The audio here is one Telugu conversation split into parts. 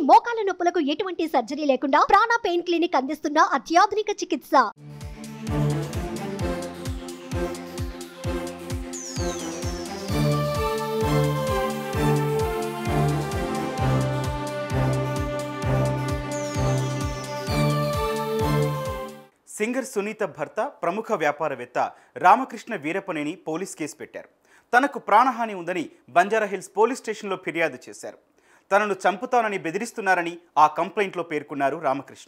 మోకాల నొప్పులకు ఎటువంటి సర్జరీ లేకుండా ప్రాణ పెయిన్ క్లినిక్ అందిస్తున్న అత్యాధునిక చికిత్స సింగర్ సునీత భర్త ప్రముఖ వ్యాపారవేత్త రామకృష్ణ వీరపనేని పోలీస్ కేసు పెట్టారు తనకు ప్రాణహాని ఉందని బంజారాహిల్స్ పోలీస్ స్టేషన్లో ఫిర్యాదు చేశారు తనను చంపుతానని బెదిరిస్తున్నారని ఆ కంప్లైంట్లో పేర్కొన్నారు రామకృష్ణ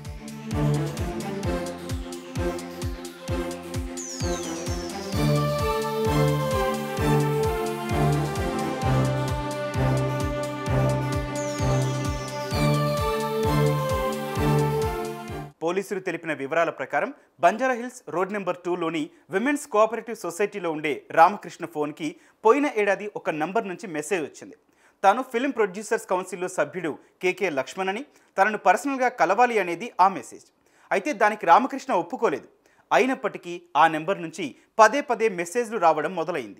పోలీసులు తెలిపిన వివరాల ప్రకారం బంజారాహిల్స్ రోడ్ నెంబర్ టూలోని విమెన్స్ కోఆపరేటివ్ సొసైటీలో ఉండే రామకృష్ణ ఫోన్కి పోయిన ఏడాది ఒక నంబర్ నుంచి మెసేజ్ వచ్చింది తాను ఫిల్మ్ ప్రొడ్యూసర్స్ కౌన్సిల్లో సభ్యుడు కేకే లక్ష్మణ్ అని తనను పర్సనల్గా కలవాలి అనేది ఆ మెసేజ్ అయితే దానికి రామకృష్ణ ఒప్పుకోలేదు అయినప్పటికీ ఆ నెంబర్ నుంచి పదే పదే మెసేజ్లు రావడం మొదలైంది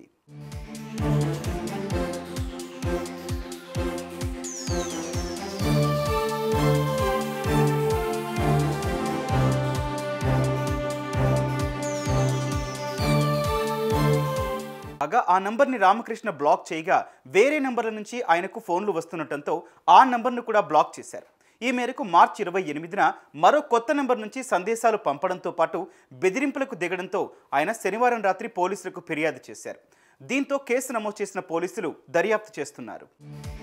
కాగా ఆ నంబర్ని రామకృష్ణ బ్లాక్ చేయగా వేరే నంబర్ల నుంచి ఆయనకు ఫోన్లు వస్తుండటంతో ఆ నంబర్ను కూడా బ్లాక్ చేశారు ఈ మేరకు మార్చి ఇరవై ఎనిమిదిన మరో కొత్త నెంబర్ నుంచి సందేశాలు పంపడంతో పాటు బెదిరింపులకు దిగడంతో ఆయన శనివారం రాత్రి పోలీసులకు ఫిర్యాదు చేశారు దీంతో కేసు నమోదు చేసిన పోలీసులు దర్యాప్తు చేస్తున్నారు